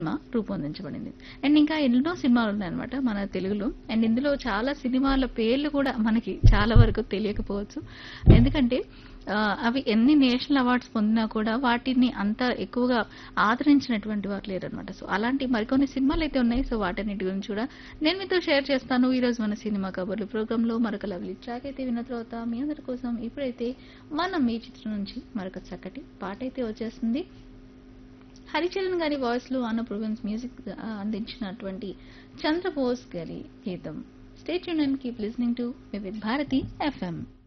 cinema రూపొందించబడింది and ఇంకా ఎన్నో సినిమాలు ఉన్నాయన్నమాట మన తెలుగులో అండ్ ఇందులో చాలా సినిమాల పేర్లు కూడా మనకి చాలా వరకు తెలియకపోవచ్చు ఎందుకంటే ఆ, అవి ఎన్ని నేషనల్ అవార్డ్స్ పొందినా కూడా వాటిని అంత ఎక్కువగా ఆదరించినటువంటి వారు లేరనమాట సో అలాంటి మరికొన్ని సినిమాలు అయితే ఉన్నాయి సో వాటన్నిటి గురించి కూడా నేను మీతో షేర్ చేస్తాను ఈ రోజు మన సినిమా కబుర్లు ప్రోగ్రామ్ లో మరొక లవ్లీ ట్రాక్ అయితే విన్న తర్వాత మీ అందరి కోసం ఇప్పుడైతే మనం ఈ చిత్రం నుంచి మరొక చక్కటి పాట అయితే వచ్చేస్తుంది హరిచరణ్ గారి వాయిస్ లో అన్న ప్రొవెన్స్ మ్యూజిక్ ఆ, అందించినటువంటి చంద్రబోస్ గారి గీతం స్టేట్ యూన్ and keep listening to with Bharati FM